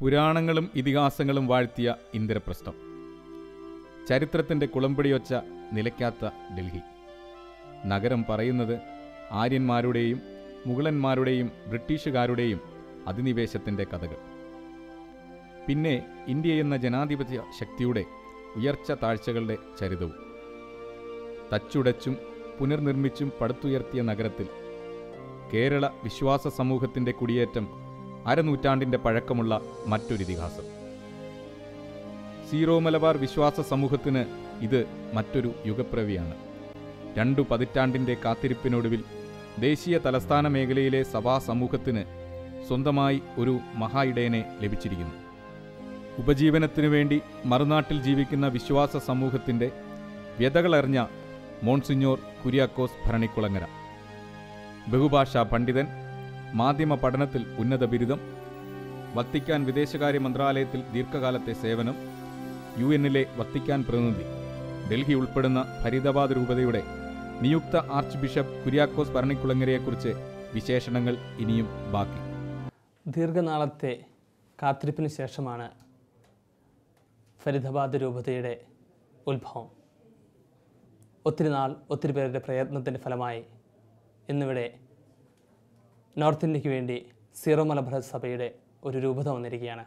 പുരാണങ്ങളും ഇതിഹാസങ്ങളും വാഴ്ത്തിയ ഇന്ദ്രപ്രസ്ഥം ചരിത്രത്തിൻ്റെ കുളമ്പടിയൊച്ച നിലയ്ക്കാത്ത ഡൽഹി നഗരം പറയുന്നത് ആര്യന്മാരുടെയും മുഗളന്മാരുടെയും ബ്രിട്ടീഷുകാരുടെയും അധിനിവേശത്തിൻ്റെ കഥകൾ പിന്നെ ഇന്ത്യ എന്ന ജനാധിപത്യ ശക്തിയുടെ ഉയർച്ച താഴ്ചകളുടെ ചരിതവും തച്ചുടച്ചും പുനർനിർമ്മിച്ചും പടുത്തുയർത്തിയ നഗരത്തിൽ കേരള വിശ്വാസ സമൂഹത്തിൻ്റെ കുടിയേറ്റം അരനൂറ്റാണ്ടിൻ്റെ പഴക്കമുള്ള മറ്റൊരു ഇതിഹാസം സീറോ മലബാർ വിശ്വാസ സമൂഹത്തിന് ഇത് മറ്റൊരു യുഗപ്രവിയാണ് രണ്ടു പതിറ്റാണ്ടിൻ്റെ കാത്തിരിപ്പിനൊടുവിൽ ദേശീയ തലസ്ഥാന മേഖലയിലെ സഭാ സമൂഹത്തിന് സ്വന്തമായി ഒരു മഹാ ഇടയനെ ലഭിച്ചിരിക്കുന്നു ഉപജീവനത്തിനു വേണ്ടി മറുനാട്ടിൽ ജീവിക്കുന്ന വിശ്വാസ സമൂഹത്തിൻ്റെ വ്യതകളറിഞ്ഞ മോൺസിഞ്ഞോർ കുര്യാക്കോസ് ഭരണിക്കുളങ്ങര ബഹുഭാഷാ പണ്ഡിതൻ മാധ്യമ പഠനത്തിൽ ഉന്നത ബിരുദം വത്തിക്കാൻ വിദേശകാര്യ മന്ത്രാലയത്തിൽ ദീർഘകാലത്തെ സേവനം യു എന്നിലെ വത്തിക്കാൻ പ്രതിനിധി ഡൽഹി ഉൾപ്പെടുന്ന ഫരീദാബാദ് രൂപതയുടെ നിയുക്ത ആർച്ച് ബിഷപ്പ് കുര്യാക്കോസ് ഭരണിക്കുളങ്ങരയെക്കുറിച്ച് വിശേഷണങ്ങൾ ഇനിയും ബാക്കി ദീർഘനാളത്തെ കാത്തിരിപ്പിന് ശേഷമാണ് ഫരീദാബാദ് രൂപതയുടെ ഉത്ഭവം ഒത്തിരി നാൾ ഒത്തിരി പേരുടെ പ്രയത്നത്തിൻ്റെ ഫലമായി ഇന്നിവിടെ നോർത്ത് ഇന്ത്യക്ക് വേണ്ടി സീറോ മലബാർ സഭയുടെ ഒരു രൂപത വന്നിരിക്കുകയാണ്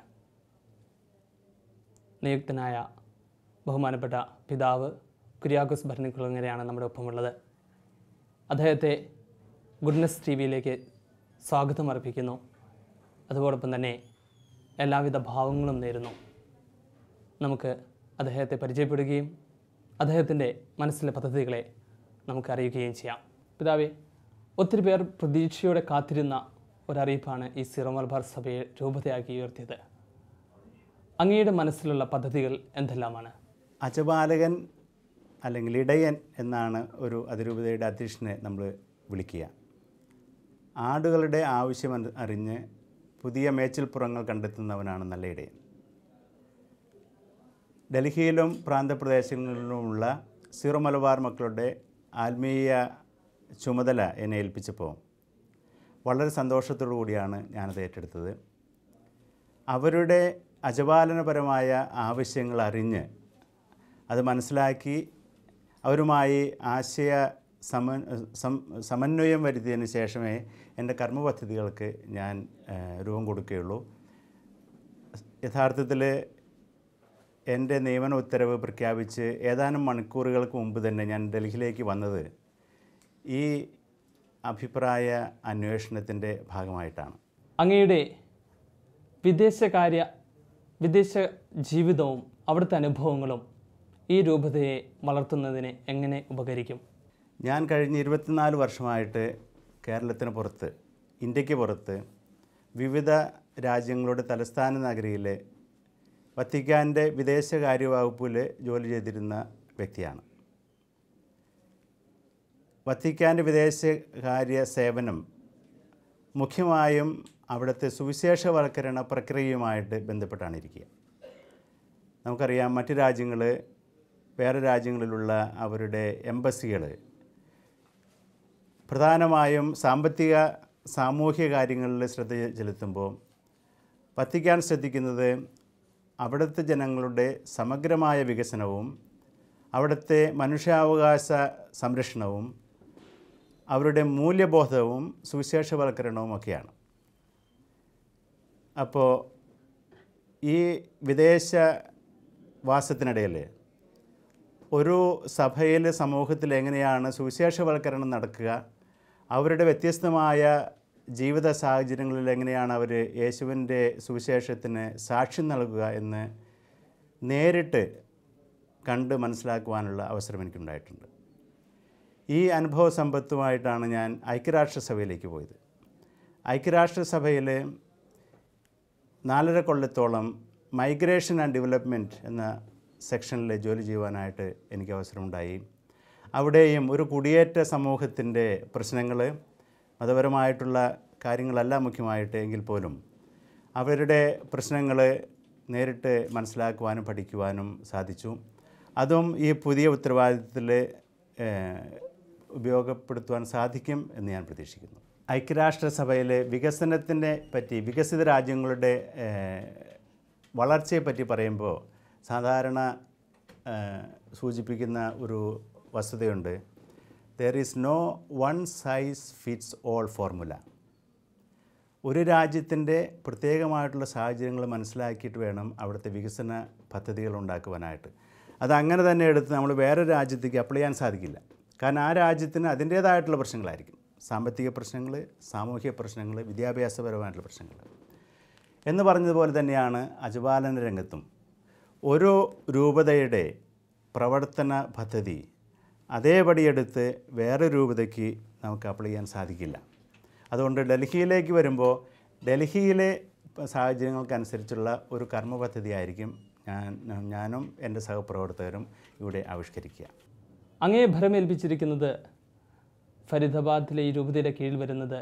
നിയുക്തനായ ബഹുമാനപ്പെട്ട പിതാവ് കുര്യാക്കോസ് ഭരണിക്കുളങ്ങരെയാണ് നമ്മുടെ ഒപ്പമുള്ളത് അദ്ദേഹത്തെ ഗുഡ്നസ് ടി വിയിലേക്ക് സ്വാഗതം അർപ്പിക്കുന്നു അതോടൊപ്പം തന്നെ എല്ലാവിധ ഭാവങ്ങളും നേരുന്നു നമുക്ക് അദ്ദേഹത്തെ പരിചയപ്പെടുകയും അദ്ദേഹത്തിൻ്റെ മനസ്സിലെ പദ്ധതികളെ നമുക്ക് അറിയുകയും ചെയ്യാം പിതാവേ ഒത്തിരി പേർ പ്രതീക്ഷയോടെ കാത്തിരുന്ന ഒരറിയിപ്പാണ് ഈ സിറോ മലബാർ സഭയെ രൂപതയാക്കി ഉയർത്തിയത് അങ്ങയുടെ മനസ്സിലുള്ള പദ്ധതികൾ എന്തെല്ലാമാണ് അജപാലകൻ അല്ലെങ്കിൽ ഇടയൻ എന്നാണ് ഒരു അതിരൂപതയുടെ അധ്യക്ഷനെ നമ്മൾ വിളിക്കുക ആടുകളുടെ ആവശ്യം അറി- അറിഞ്ഞ് പുതിയ മേച്ചിൽപ്പുറങ്ങൾ കണ്ടെത്തുന്നവനാണ് നല്ല ഇടയൻ ഡൽഹിയിലും പ്രാന്തപ്രദേശങ്ങളിലുമുള്ള സീറോ മലബാർ മക്കളുടെ ആത്മീയ ചുമതല എന്നെ ഏൽപ്പിച്ചപ്പോൾ വളരെ സന്തോഷത്തോടു കൂടിയാണ് ഞാനത് ഏറ്റെടുത്തത് അവരുടെ അജപാലനപരമായ ആവശ്യങ്ങൾ അറിഞ്ഞ് അത് മനസ്സിലാക്കി അവരുമായി ആശയ സമ സം- സമന്വയം വരുത്തിയതിന് ശേഷമേ എൻ്റെ കർമ്മപദ്ധതികൾക്ക് ഞാൻ ഏഹ്, രൂപം കൊടുക്കുകയുള്ളൂ യഥാർത്ഥത്തിൽ എൻ്റെ നിയമന ഉത്തരവ് പ്രഖ്യാപിച്ച് ഏതാനും മണിക്കൂറുകൾക്ക് മുമ്പ് തന്നെ ഞാൻ ഡൽഹിയിലേക്ക് വന്നത് ഈ അഭിപ്രായ അന്വേഷണത്തിൻ്റെ ഭാഗമായിട്ടാണ് അങ്ങയുടെ വിദേശകാര്യ വിദേശ ജീവിതവും അവിടുത്തെ അനുഭവങ്ങളും ഈ രൂപതയെ വളർത്തുന്നതിന് എങ്ങനെ ഉപകരിക്കും ഞാൻ കഴിഞ്ഞ ഇരുപത്തിനാല് വർഷമായിട്ട് കേരളത്തിന് പുറത്ത് ഇന്ത്യക്ക് പുറത്ത് വിവിധ രാജ്യങ്ങളുടെ തലസ്ഥാന നഗരിയിലെ വത്തിക്കാൻ്റെ വിദേശകാര്യ വകുപ്പിൽ ജോലി ചെയ്തിരുന്ന വ്യക്തിയാണ് വത്തിക്കാൻ്റെ വിദേശകാര്യ സേവനം മുഖ്യമായും അവിടുത്തെ സുവിശേഷവൽക്കരണ പ്രക്രിയയുമായിട്ട് ബന്ധപ്പെട്ടാണ് ഇരിക്കുക നമുക്കറിയാം മറ്റ് രാജ്യങ്ങൾ വേറെ രാജ്യങ്ങളിലുള്ള അവരുടെ എംബസികൾ പ്രധാനമായും സാമ്പത്തിക സാമൂഹ്യ കാര്യങ്ങളിൽ ശ്രദ്ധ ചെലുത്തുമ്പോൾ വത്തിക്കാൻ ശ്രദ്ധിക്കുന്നത് അവിടുത്തെ ജനങ്ങളുടെ സമഗ്രമായ വികസനവും അവിടുത്തെ മനുഷ്യാവകാശ സംരക്ഷണവും അവരുടെ മൂല്യബോധവും സുവിശേഷവൽക്കരണവും ഒക്കെയാണ് അപ്പോൾ ഈ വിദേശ വാസത്തിനിടയിൽ ഒരു സഭയിൽ സമൂഹത്തിൽ എങ്ങനെയാണ് സുവിശേഷവൽക്കരണം നടക്കുക അവരുടെ വ്യത്യസ്തമായ ജീവിത സാഹചര്യങ്ങളിൽ എങ്ങനെയാണ് അവർ യേശുവിൻ്റെ സുവിശേഷത്തിന് സാക്ഷ്യം നൽകുക എന്ന് നേരിട്ട് കണ്ട് മനസ്സിലാക്കുവാനുള്ള അവസരം എനിക്കുണ്ടായിട്ടുണ്ട് ഈ അനുഭവ സമ്പത്തുമായിട്ടാണ് ഞാൻ ഐക്യരാഷ്ട്രസഭയിലേക്ക് പോയത് ഐക്യരാഷ്ട്രസഭയിൽ നാലര കൊല്ലത്തോളം മൈഗ്രേഷൻ ആൻഡ് ഡെവലപ്മെൻറ്റ് എന്ന സെക്ഷനിൽ ജോലി ചെയ്യുവാനായിട്ട് എനിക്ക് അവസരമുണ്ടായി അവിടെയും ഒരു കുടിയേറ്റ സമൂഹത്തിൻ്റെ പ്രശ്നങ്ങൾ മതപരമായിട്ടുള്ള കാര്യങ്ങളല്ല മുഖ്യമായിട്ട് എങ്കിൽ പോലും അവരുടെ പ്രശ്നങ്ങൾ നേരിട്ട് മനസ്സിലാക്കുവാനും പഠിക്കുവാനും സാധിച്ചു അതും ഈ പുതിയ ഉത്തരവാദിത്തത്തിൽ ഉപയോഗപ്പെടുത്തുവാൻ സാധിക്കും എന്ന് ഞാൻ പ്രതീക്ഷിക്കുന്നു ഐക്യരാഷ്ട്രസഭയിലെ വികസനത്തിനെ പറ്റി വികസിത രാജ്യങ്ങളുടെ ഏഹ്, വളർച്ചയെപ്പറ്റി പറയുമ്പോൾ സാധാരണ ആ, സൂചിപ്പിക്കുന്ന ഒരു വസ്തുതയുണ്ട് there is no one size fits all formula ഒരു രാജ്യത്തിൻ്റെ പ്രത്യേകമായിട്ടുള്ള സാഹചര്യങ്ങൾ മനസ്സിലാക്കിയിട്ട് വേണം അവിടുത്തെ വികസന പദ്ധതികൾ ഉണ്ടാക്കുവാനായിട്ട് അത് അങ്ങനെ തന്നെ എടുത്ത് നമ്മൾ വേറെ രാജ്യത്തേക്ക് അപ്ലൈ ചെയ്യാൻ സാധിക്കില്ല കാരണം ആ രാജ്യത്തിന് അതിൻ്റേതായിട്ടുള്ള പ്രശ്നങ്ങളായിരിക്കും സാമ്പത്തിക പ്രശ്നങ്ങൾ സാമൂഹിക പ്രശ്നങ്ങൾ വിദ്യാഭ്യാസപരമായിട്ടുള്ള പ്രശ്നങ്ങൾ എന്ന് പറഞ്ഞതുപോലെ തന്നെയാണ് അജപാലന രംഗത്തും ഓരോ രൂപതയുടെ പ്രവർത്തന പദ്ധതി അതേപടി എടുത്ത് വേറെ രൂപതയ്ക്ക് നമുക്ക് അപ്ലൈ ചെയ്യാൻ സാധിക്കില്ല അതുകൊണ്ട് ഡൽഹിയിലേക്ക് വരുമ്പോൾ ഡൽഹിയിലെ സാഹചര്യങ്ങൾക്കനുസരിച്ചുള്ള ഒരു കർമ്മ പദ്ധതി ആയിരിക്കും ഞാൻ ഞാനും എൻ്റെ സഹപ്രവർത്തകരും ഇവിടെ ആവിഷ്കരിക്കുക അങ്ങേ ഭരമേൽപ്പിച്ചിരിക്കുന്നത് ഫരീദാബാദിലെ ഈ രൂപതയുടെ കീഴിൽ വരുന്നത്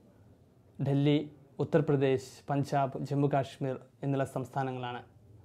ഡൽഹി ഉത്തർപ്രദേശ് പഞ്ചാബ് ജമ്മു കാശ്മീർ എന്നുള്ള സംസ്ഥാനങ്ങളാണ്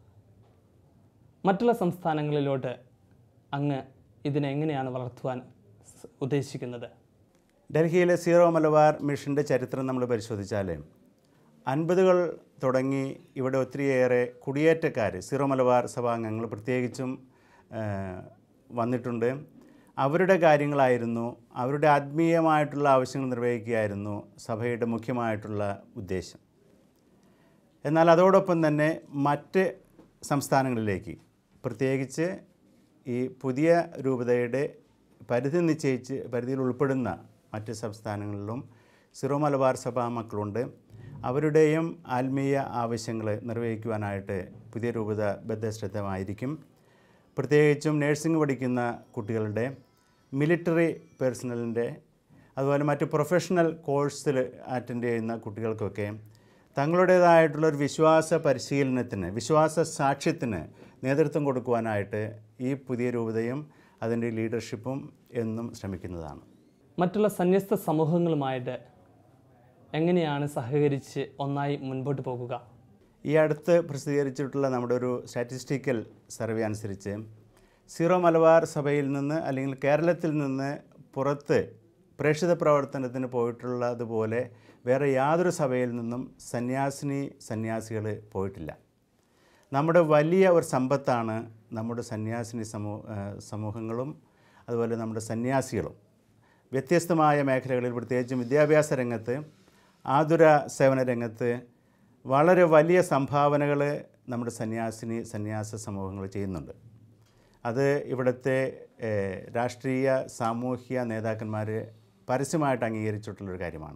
മറ്റുള്ള സംസ്ഥാനങ്ങളിലോട്ട് അങ്ങ് ഇതിനെ എങ്ങനെയാണ് വളർത്തുവാൻ സ് ഉദ്ദേശിക്കുന്നത് ഡൽഹിയിലെ സീറോ മലബാർ മിഷൻ്റെ ചരിത്രം നമ്മൾ പരിശോധിച്ചാൽ അൻപതുകൾ തുടങ്ങി ഇവിടെ ഒത്തിരിയേറെ കുടിയേറ്റക്കാർ സീറോ മലബാർ സഭാംഗങ്ങൾ പ്രത്യേകിച്ചും ആ, വന്നിട്ടുണ്ട് അവരുടെ കാര്യങ്ങളായിരുന്നു അവരുടെ ആത്മീയമായിട്ടുള്ള ആവശ്യങ്ങൾ നിർവഹിക്കുകയായിരുന്നു സഭയുടെ മുഖ്യമായിട്ടുള്ള ഉദ്ദേശം എന്നാൽ അതോടൊപ്പം തന്നെ മറ്റ് സംസ്ഥാനങ്ങളിലേക്ക് പ്രത്യേകിച്ച് ഈ പുതിയ രൂപതയുടെ പരിധി നിശ്ചയിച്ച് പരിധിയിൽ ഉൾപ്പെടുന്ന മറ്റ് സംസ്ഥാനങ്ങളിലും സിറോ മലബാർ സഭാ മക്കളുണ്ട് അവരുടെയും ആത്മീയ ആവശ്യങ്ങൾ നിർവഹിക്കുവാനായിട്ട് പുതിയ രൂപത ബദ്ധശ്രദ്ധമായിരിക്കും പ്രത്യേകിച്ചും നഴ്സിംഗ് പഠിക്കുന്ന കുട്ടികളുടെ മിലിറ്ററി പേഴ്സണലിൻ്റെ അതുപോലെ മറ്റ് പ്രൊഫഷണൽ കോഴ്സിൽ അറ്റൻഡ് ചെയ്യുന്ന കുട്ടികൾക്കൊക്കെ തങ്ങളുടേതായിട്ടുള്ള ഒരു വിശ്വാസ പരിശീലനത്തിന് വിശ്വാസ സാക്ഷ്യത്തിന് നേതൃത്വം കൊടുക്കുവാനായിട്ട് ഈ പുതിയ രൂപതയും അതിൻ്റെ ലീഡർഷിപ്പും എന്നും ശ്രമിക്കുന്നതാണ് മറ്റുള്ള സന്യസ്ത സമൂഹങ്ങളുമായിട്ട് എങ്ങനെയാണ് സഹകരിച്ച് ഒന്നായി മുൻപോട്ട് പോകുക ഈ അടുത്ത് പ്രസിദ്ധീകരിച്ചിട്ടുള്ള നമ്മുടെ ഒരു സ്റ്റാറ്റിസ്റ്റിക്കൽ സർവേ അനുസരിച്ച് സീറോ മലബാർ സഭയിൽ നിന്ന് അല്ലെങ്കിൽ കേരളത്തിൽ നിന്ന് പുറത്ത് പ്രേക്ഷിത പ്രവർത്തനത്തിന് പോയിട്ടുള്ളതുപോലെ വേറെ യാതൊരു സഭയിൽ നിന്നും സന്യാസിനി സന്യാസികൾ പോയിട്ടില്ല നമ്മുടെ വലിയ ഒരു സമ്പത്താണ് നമ്മുടെ സന്യാസിനി സമൂ ആ, സമൂഹങ്ങളും അതുപോലെ നമ്മുടെ സന്യാസികളും വ്യത്യസ്തമായ മേഖലകളിൽ പ്രത്യേകിച്ചും വിദ്യാഭ്യാസ രംഗത്ത് ആതുര സേവന രംഗത്ത് വളരെ വലിയ സംഭാവനകൾ നമ്മുടെ സന്യാസിനി സന്യാസ സമൂഹങ്ങൾ ചെയ്യുന്നുണ്ട് അത് ഇവിടുത്തെ ഏഹ്, രാഷ്ട്രീയ സാമൂഹ്യ നേതാക്കന്മാർ പരസ്യമായിട്ട് അംഗീകരിച്ചിട്ടുള്ളൊരു കാര്യമാണ്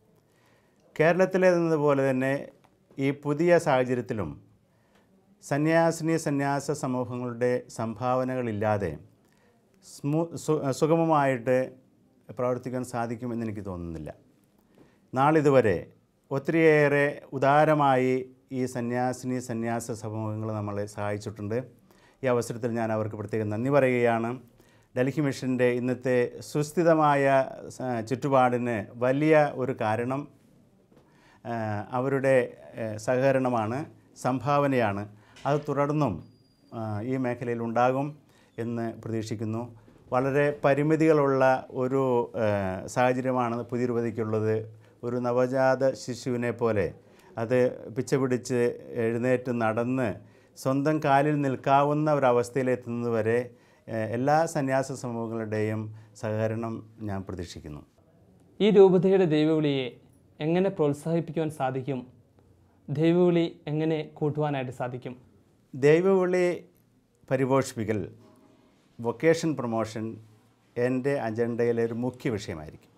കേരളത്തിലേതെന്നതുപോലെ തന്നെ ഈ പുതിയ സാഹചര്യത്തിലും സന്യാസിനി സന്യാസ സമൂഹങ്ങളുടെ സംഭാവനകളില്ലാതെ സ്മൂ സു- സുഗമമായിട്ട് പ്രവർത്തിക്കാൻ സാധിക്കുമെന്ന് എനിക്ക് തോന്നുന്നില്ല നാളിതുവരെ ഒത്തിരിയേറെ ഉദാരമായി ഈ സന്യാസിനി സന്യാസ സമൂഹങ്ങൾ നമ്മളെ സഹായിച്ചിട്ടുണ്ട് ഈ അവസരത്തിൽ ഞാൻ അവർക്ക് പ്രത്യേകം നന്ദി പറയുകയാണ് ഡൽഹി മിഷൻ്റെ ഇന്നത്തെ സുസ്ഥിതമായ സ- ചുറ്റുപാടിന് വലിയ ഒരു കാരണം ആ, അവരുടെ ഏ, സഹകരണമാണ് സംഭാവനയാണ് അത് തുടർന്നും ആ, ഈ മേഖലയിൽ ഉണ്ടാകും എന്ന് പ്രതീക്ഷിക്കുന്നു വളരെ പരിമിതികളുള്ള ഒരു ആ, സാഹചര്യമാണ് പുതിയ രൂപതയ്ക്കുള്ളത് ഒരു നവജാത ശിശുവിനെ പോലെ അത് പിച്ച പിടിച്ച് എഴുന്നേറ്റ് നടന്ന് സ്വന്തം കാലിൽ നിൽക്കാവുന്ന ഒരവസ്ഥയിലെത്തുന്നത് വരെ ഏ, എല്ലാ സന്യാസ സമൂഹങ്ങളുടെയും സഹകരണം ഞാൻ പ്രതീക്ഷിക്കുന്നു ഈ രൂപതയുടെ ദൈവവിളിയെ എങ്ങനെ പ്രോത്സാഹിപ്പിക്കുവാൻ സാധിക്കും ദൈവവിളി എങ്ങനെ കൂട്ടുവാനായിട്ട് സാധിക്കും ദൈവവിളി പരിപോഷിപ്പിക്കൽ വൊക്കേഷൻ പ്രൊമോഷൻ എൻ്റെ അജണ്ടയിലെ ഒരു മുഖ്യ വിഷയമായിരിക്കും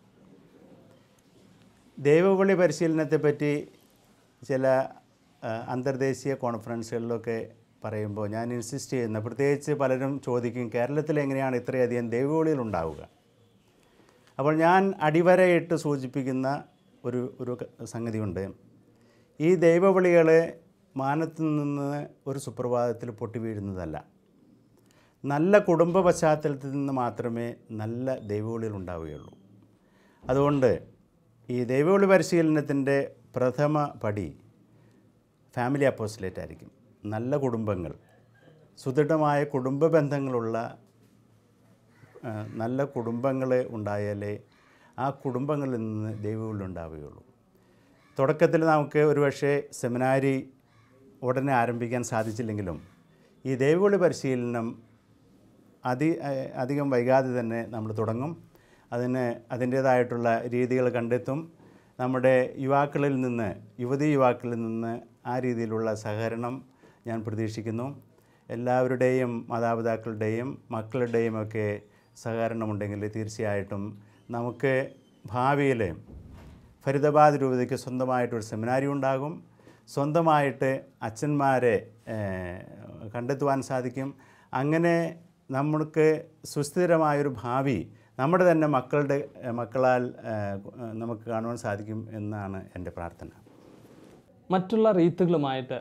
ദൈവവിളി പരിശീലനത്തെപ്പറ്റി ചില ആ, അന്തർദേശീയ കോൺഫറൻസുകളിലൊക്കെ പറയുമ്പോൾ ഞാൻ ഇൻസിസ്റ്റ് ചെയ്യുന്ന പ്രത്യേകിച്ച് പലരും ചോദിക്കും കേരളത്തിൽ എങ്ങനെയാണ് ഇത്രയധികം ദൈവവിളികൾ ഉണ്ടാവുക അപ്പോൾ ഞാൻ അടിവരയിട്ട് സൂചിപ്പിക്കുന്ന ഒരു ഒരു ക- സംഗതിയുണ്ട് ഈ ദൈവവിളികൾ മാനത്ത് നിന്ന് ഒരു സുപ്രഭാതത്തിൽ പൊട്ടി വീഴുന്നതല്ല നല്ല കുടുംബ പശ്ചാത്തലത്തിൽ നിന്ന് മാത്രമേ നല്ല ദൈവവിളികൾ ഉണ്ടാവുകയുള്ളൂ അതുകൊണ്ട് ഈ ദൈവവിളി പരിശീലനത്തിൻ്റെ പ്രഥമ പടി ഫാമിലി അപ്പോസിലേറ്റ് ആയിരിക്കും നല്ല കുടുംബങ്ങൾ സുദൃഢമായ കുടുംബ ബന്ധങ്ങളുള്ള ആ, നല്ല കുടുംബങ്ങൾ ഉണ്ടായാലേ ആ കുടുംബങ്ങളിൽ നിന്ന് ദൈവവിളി ഉണ്ടാവുകയുള്ളൂ തുടക്കത്തിൽ നമുക്ക് ഒരുപക്ഷെ സെമിനാരി ഉടനെ ആരംഭിക്കാൻ സാധിച്ചില്ലെങ്കിലും ഈ ദൈവവിളി പരിശീലനം അതി ഏഹ് അധികം വൈകാതെ തന്നെ നമ്മൾ തുടങ്ങും അതിന് അതിൻ്റേതായിട്ടുള്ള രീതികൾ കണ്ടെത്തും നമ്മുടെ യുവാക്കളിൽ നിന്ന് യുവതി യുവാക്കളിൽ നിന്ന് ആ രീതിയിലുള്ള സഹകരണം ഞാൻ പ്രതീക്ഷിക്കുന്നു എല്ലാവരുടെയും മാതാപിതാക്കളുടെയും മക്കളുടെയും ഒക്കെ സഹകരണമുണ്ടെങ്കിൽ തീർച്ചയായിട്ടും നമുക്ക് ഭാവിയിൽ ഫരീദാബാദ് രൂപതയ്ക്ക് സ്വന്തമായിട്ടൊരു സെമിനാരി ഉണ്ടാകും സ്വന്തമായിട്ട് അച്ഛന്മാരെ ഏഹ്, കണ്ടെത്തുവാൻ സാധിക്കും അങ്ങനെ നമുക്ക് സുസ്ഥിരമായൊരു ഭാവി നമ്മുടെ തന്നെ മക്കളുടെ ഏഹ്, മക്കളാൽ ഏഹ്, നമുക്ക് കാണുവാൻ സാധിക്കും എന്നാണ് എൻ്റെ പ്രാർത്ഥന മറ്റുള്ള റീത്തുകളുമായിട്ട്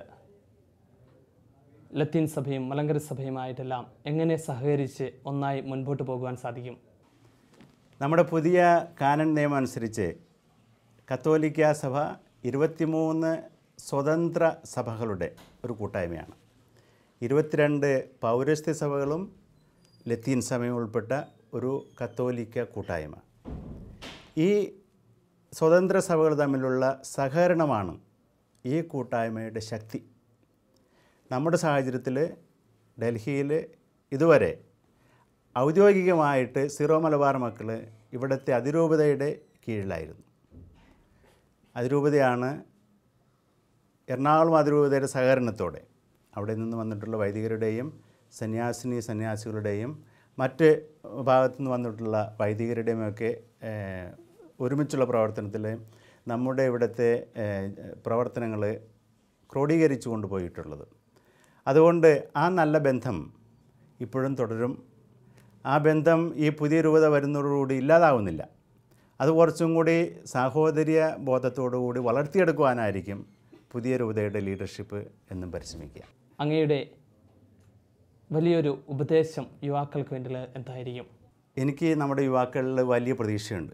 ലത്തീൻ സഭയും മലങ്കര സഭയുമായിട്ടെല്ലാം എങ്ങനെ സഹകരിച്ച് ഒന്നായി മുൻപോട്ട് പോകുവാൻ സാധിക്കും നമ്മുടെ പുതിയ കാനൻ നിയമം അനുസരിച്ച് കത്തോലിക്ക സഭ ഇരുപത്തിമൂന്ന് സ്വതന്ത്ര സഭകളുടെ ഒരു കൂട്ടായ്മയാണ് ഇരുപത്തിരണ്ട് പൗരസ്ത്യ സഭകളും ലത്തീൻ സഭയും ഉൾപ്പെട്ട ഒരു കത്തോലിക്ക കൂട്ടായ്മ ഈ സ്വതന്ത്ര സഭകൾ തമ്മിലുള്ള സഹകരണമാണ് ഈ കൂട്ടായ്മയുടെ ശക്തി നമ്മുടെ സാഹചര്യത്തിൽ ഡൽഹിയിൽ ഇതുവരെ ഔദ്യോഗികമായിട്ട് സിറോ മലബാർ മക്കൾ ഇവിടുത്തെ അതിരൂപതയുടെ കീഴിലായിരുന്നു അതിരൂപതയാണ് എറണാകുളം അതിരൂപതയുടെ സഹകരണത്തോടെ അവിടെ നിന്ന് വന്നിട്ടുള്ള വൈദികരുടെയും സന്യാസിനി സന്യാസികളുടെയും മറ്റ് ഭാഗത്തു നിന്ന് വന്നിട്ടുള്ള വൈദികരുടെയും ഒക്കെ ഏഹ്, ഒരുമിച്ചുള്ള പ്രവർത്തനത്തിൽ നമ്മുടെ ഇവിടുത്തെ പ്രവർത്തനങ്ങൾ ക്രോഡീകരിച്ചു കൊണ്ടുപോയിട്ടുള്ളത് അതുകൊണ്ട് ആ നല്ല ബന്ധം ഇപ്പോഴും തുടരും ആ ബന്ധം ഈ പുതിയ രൂപത വരുന്നതോടുകൂടി ഇല്ലാതാവുന്നില്ല അത് കുറച്ചും കൂടി സാഹോദര്യ ബോധത്തോടുകൂടി വളർത്തിയെടുക്കുവാനായിരിക്കും പുതിയ രൂപതയുടെ ലീഡർഷിപ്പ് എന്നും പരിശ്രമിക്കുക അങ്ങയുടെ വലിയൊരു ഉപദേശം യുവാക്കൾക്ക് വേണ്ടി എന്തായിരിക്കും എനിക്ക് നമ്മുടെ യുവാക്കളിൽ വലിയ പ്രതീക്ഷയുണ്ട്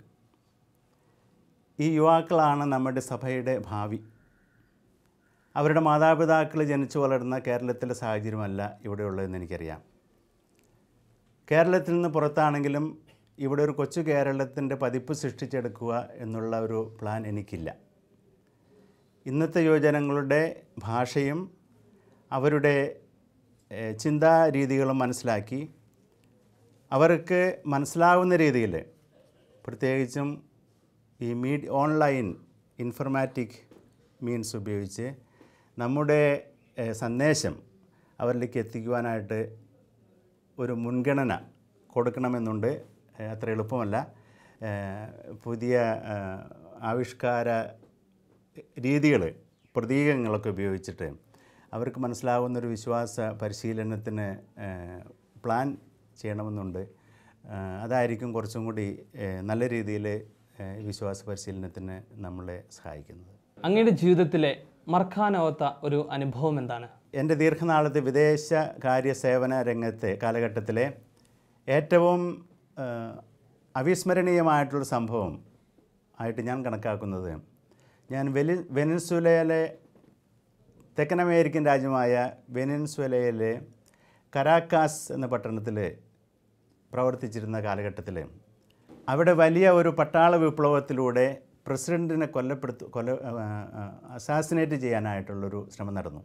ഈ യുവാക്കളാണ് നമ്മുടെ സഭയുടെ ഭാവി അവരുടെ മാതാപിതാക്കൾ ജനിച്ചു വളർന്ന കേരളത്തിലെ സാഹചര്യമല്ല ഇവിടെയുള്ളതെന്ന് എനിക്കറിയാം കേരളത്തിൽ നിന്ന് പുറത്താണെങ്കിലും ഇവിടെ ഒരു കൊച്ചു കേരളത്തിൻ്റെ പതിപ്പ് സൃഷ്ടിച്ചെടുക്കുക എന്നുള്ള ഒരു പ്ലാൻ എനിക്കില്ല ഇന്നത്തെ യുവജനങ്ങളുടെ ഭാഷയും അവരുടെ ഏഹ്, ചിന്താ രീതികളും മനസ്സിലാക്കി അവർക്ക് മനസ്സിലാവുന്ന രീതിയിൽ പ്രത്യേകിച്ചും ഈ മീഡ് ഓൺലൈൻ ഇൻഫർമാറ്റിക് മീൻസ് ഉപയോഗിച്ച് നമ്മുടെ ഏഹ്, സന്ദേശം അവരിലേക്ക് എത്തിക്കുവാനായിട്ട് ഒരു മുൻഗണന കൊടുക്കണമെന്നുണ്ട് ഏഹ്, അത്ര എളുപ്പമല്ല ഏഹ്, പുതിയ ഏഹ്, ആവിഷ്കാര രീതികൾ പ്രതീകങ്ങളൊക്കെ ഉപയോഗിച്ചിട്ട് അവർക്ക് മനസ്സിലാവുന്നൊരു വിശ്വാസ പരിശീലനത്തിന് ഏഹ്, പ്ലാൻ ചെയ്യണമെന്നുണ്ട് ഏഹ്, അതായിരിക്കും കുറച്ചും കൂടി ഏഹ്, നല്ല രീതിയിൽ ഏഹ്, വിശ്വാസ പരിശീലനത്തിന് നമ്മളെ സഹായിക്കുന്നത് അങ്ങയുടെ ജീവിതത്തിലെ മറക്കാനാവാത്ത ഒരു അനുഭവം എന്താണ് എൻ്റെ ദീർഘനാളത്തെ വിദേശ കാര്യ സേവന രംഗത്തെ കാലഘട്ടത്തിലെ ഏറ്റവും ആ, അവിസ്മരണീയമായിട്ടുള്ള സംഭവം ആയിട്ട് ഞാൻ കണക്കാക്കുന്നത് ഞാൻ വെലി വെനൻസുലയിലെ തെക്കൻ അമേരിക്കൻ രാജ്യമായ വെനൻസുലയിലെ കരാക്കാസ് എന്ന പട്ടണത്തിൽ പ്രവർത്തിച്ചിരുന്ന കാലഘട്ടത്തിൽ അവിടെ വലിയ ഒരു പട്ടാള വിപ്ലവത്തിലൂടെ പ്രസിഡൻറ്റിനെ കൊല്ലപ്പെടുത്തു കൊല അസാസിനേറ്റ് ചെയ്യാനായിട്ടുള്ളൊരു ശ്രമം നടന്നു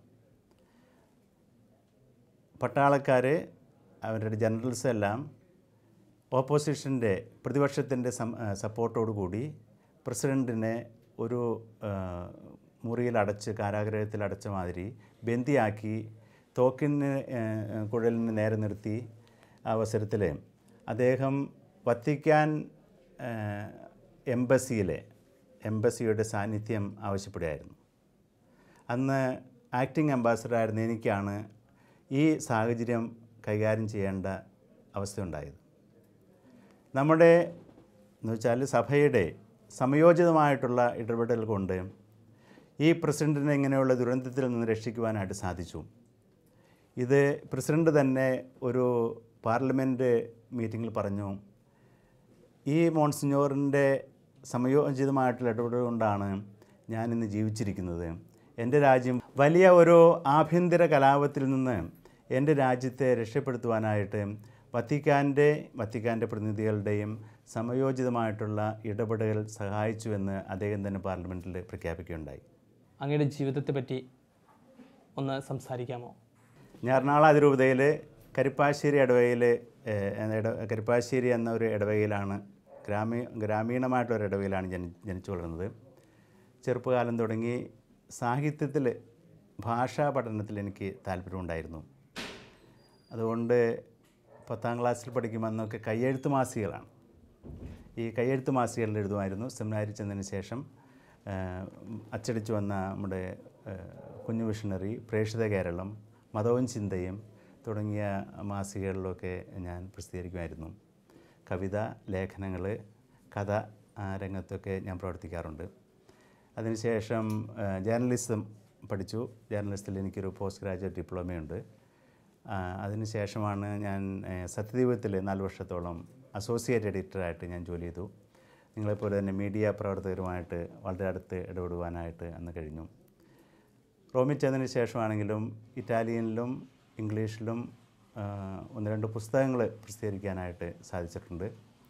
പട്ടാളക്കാർ അവരുടെ ജനറൽസ് എല്ലാം ഓപ്പോസിഷൻ്റെ പ്രതിപക്ഷത്തിൻ്റെ സം സപ്പോർട്ടോടു കൂടി പ്രസിഡൻറ്റിനെ ഒരു ആ, മുറിയിൽ അടച്ച് കാരാഗ്രഹത്തിൽ അടച്ച മാതിരി ബന്ദിയാക്കി തോക്കിന് ആ, കുഴലിന് നേരെ നിർത്തി ആ അവസരത്തിൽ അദ്ദേഹം വത്തിക്കാൻ ആ, എംബസിയിലെ എംബസിയുടെ സാന്നിധ്യം ആവശ്യപ്പെടുകയായിരുന്നു അന്ന് ആക്ടിംഗ് അംബാസഡറായിരുന്ന എനിക്കാണ് ഈ സാഹചര്യം കൈകാര്യം ചെയ്യേണ്ട അവസ്ഥയുണ്ടായത് നമ്മുടെ എന്ന് വെച്ചാൽ സഭയുടെ സമയോചിതമായിട്ടുള്ള ഇടപെടൽ കൊണ്ട് ഈ പ്രസിഡൻറ്റിനെ ഇങ്ങനെയുള്ള ദുരന്തത്തിൽ നിന്ന് രക്ഷിക്കുവാനായിട്ട് സാധിച്ചു ഇത് പ്രസിഡൻ്റ് തന്നെ ഒരു പാർലമെൻറ്റ് മീറ്റിങ്ങിൽ പറഞ്ഞു ഈ മോൺസിഞ്ഞോറിൻ്റെ സമയോചിതമായിട്ടുള്ള ഇടപെടൽ കൊണ്ടാണ് ഞാനിന്ന് ജീവിച്ചിരിക്കുന്നത് എൻ്റെ രാജ്യം വലിയ ഒരു ആഭ്യന്തര കലാപത്തിൽ നിന്ന് എൻ്റെ രാജ്യത്തെ രക്ഷപ്പെടുത്തുവാനായിട്ട് വത്തിക്കാൻ്റെ വത്തിക്കാൻ്റെ പ്രതിനിധികളുടെയും സമയോചിതമായിട്ടുള്ള ഇടപെടൽ സഹായിച്ചുവെന്ന് അദ്ദേഹം തന്നെ പാർലമെൻറ്റിൽ പ്രഖ്യാപിക്കുകയുണ്ടായി അങ്ങയുടെ ജീവിതത്തെ പറ്റി ഒന്ന് സംസാരിക്കാമോ ഞാൻ എറണാകുളം അതിരൂപതയിൽ കരിപ്പാശ്ശേരി ഇടവകയിൽ ഇട കരിപ്പാശ്ശേരി എന്ന ഒരു ഇടവകയിലാണ് ഗ്രാമീ ഗ്രാമീണമായിട്ടൊരു ഇടവകയിലാണ് ജനി ജനിച്ചു വളർന്നത് ചെറുപ്പകാലം തുടങ്ങി സാഹിത്യത്തിൽ ഭാഷാ പഠനത്തിൽ എനിക്ക് താല്പര്യമുണ്ടായിരുന്നു അതുകൊണ്ട് പത്താം ക്ലാസ്സിൽ പഠിക്കുമ്പോൾ അന്നൊക്കെ കയ്യെഴുത്ത് മാസികകളാണ് ഈ കയ്യെഴുത്ത് മാസികകളിൽ എഴുതുമായിരുന്നു സെമിനാരിൽ ചെന്നതിന് ശേഷം ആ, അച്ചടിച്ചു വന്ന നമ്മുടെ ആ, കുഞ്ഞു മിഷണറി പ്രേക്ഷിത കേരളം മതവും ചിന്തയും തുടങ്ങിയ മാസികകളിലൊക്കെ ഞാൻ പ്രസിദ്ധീകരിക്കുമായിരുന്നു കവിത ലേഖനങ്ങൾ കഥ ആ, രംഗത്തൊക്കെ ഞാൻ പ്രവർത്തിക്കാറുണ്ട് അതിനുശേഷം ആ, ജേർണലിസം പഠിച്ചു ജേർണലിസത്തിൽ എനിക്കൊരു പോസ്റ്റ് ഗ്രാജുവേറ്റ് ഡിപ്ലോമയുണ്ട് ആ, അതിനുശേഷമാണ് ഞാൻ ഏ, സത്യദീപത്തിൽ നാല് വർഷത്തോളം അസോസിയേറ്റ് എഡിറ്ററായിട്ട് ഞാൻ ജോലി ചെയ്തു നിങ്ങളെപ്പോലെ തന്നെ മീഡിയ പ്രവർത്തകരുമായിട്ട് വളരെ അടുത്ത് ഇടപെടുവാനായിട്ട് അന്ന് കഴിഞ്ഞു റോമിൽ ചെന്നതിന് ശേഷമാണെങ്കിലും ഇറ്റാലിയനിലും ഇംഗ്ലീഷിലും ആ, ഒന്ന് രണ്ട് പുസ്തകങ്ങൾ പ്രസിദ്ധീകരിക്കാനായിട്ട് സാധിച്ചിട്ടുണ്ട്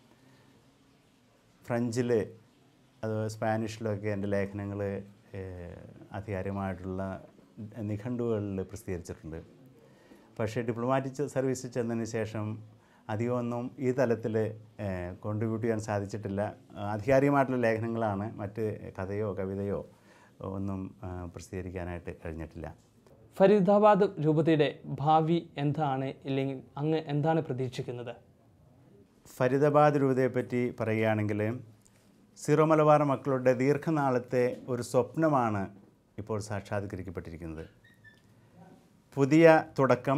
ഫ്രഞ്ചിൽ അത് സ്പാനിഷിലൊക്കെ എൻ്റെ ലേഖനങ്ങൾ ആധികാരികമായിട്ടുള്ള നിഘണ്ടുകളിൽ പ്രസിദ്ധീകരിച്ചിട്ടുണ്ട് പക്ഷേ ഡിപ്ലോമാറ്റിക് സർവീസിൽ ചെന്നതിന് ശേഷം അധികമൊന്നും ഈ തലത്തിൽ കോൺട്രിബ്യൂട്ട് ചെയ്യാൻ സാധിച്ചിട്ടില്ല ആധികാരികമായിട്ടുള്ള ലേഖനങ്ങളാണ് മറ്റ് കഥയോ കവിതയോ ഒന്നും ആ, പ്രസിദ്ധീകരിക്കാനായിട്ട് കഴിഞ്ഞിട്ടില്ല ഫരീദാബാദ് രൂപതയുടെ ഭാവി എന്താണ് ഇല്ലെങ്കിൽ അങ്ങ് എന്താണ് പ്രതീക്ഷിക്കുന്നത് ഫരീദാബാദ് രൂപതയെപ്പറ്റി പറയുകയാണെങ്കിൽ സീറോ മലബാർ മക്കളുടെ ദീർഘനാളത്തെ ഒരു സ്വപ്നമാണ് ഇപ്പോൾ സാക്ഷാത്കരിക്കപ്പെട്ടിരിക്കുന്നത് പുതിയ തുടക്കം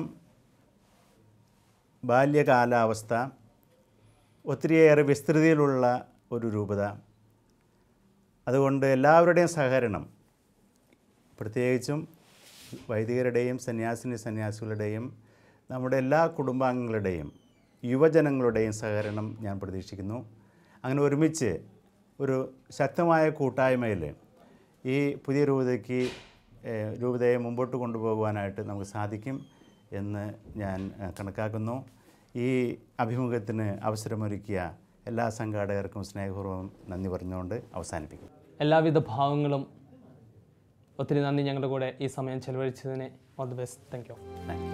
ബാല്യകാലാവസ്ഥ ഒത്തിരിയേറെ വിസ്തൃതിയിലുള്ള ഒരു രൂപത അതുകൊണ്ട് എല്ലാവരുടെയും സഹകരണം പ്രത്യേകിച്ചും വൈദികരുടെയും സന്യാസിനി സന്യാസികളുടെയും നമ്മുടെ എല്ലാ കുടുംബാംഗങ്ങളുടെയും യുവജനങ്ങളുടെയും സഹകരണം ഞാൻ പ്രതീക്ഷിക്കുന്നു അങ്ങനെ ഒരുമിച്ച് ഒരു ശക്തമായ കൂട്ടായ്മയിൽ ഈ പുതിയ രൂപതയ്ക്ക് ഏഹ്, രൂപതയെ മുമ്പോട്ട് കൊണ്ടുപോകുവാനായിട്ട് നമുക്ക് സാധിക്കും എന്ന് ഞാൻ ഏഹ്, കണക്കാക്കുന്നു ഈ അഭിമുഖത്തിന് അവസരമൊരുക്കിയ എല്ലാ സംഘാടകർക്കും സ്നേഹപൂർവ്വം നന്ദി പറഞ്ഞുകൊണ്ട് അവസാനിപ്പിക്കും എല്ലാവിധ ഭാവങ്ങളും ഒത്തിരി നന്ദി ഞങ്ങളുടെ കൂടെ ഈ സമയം ചെലവഴിച്ചതിന് all the best thank you thank U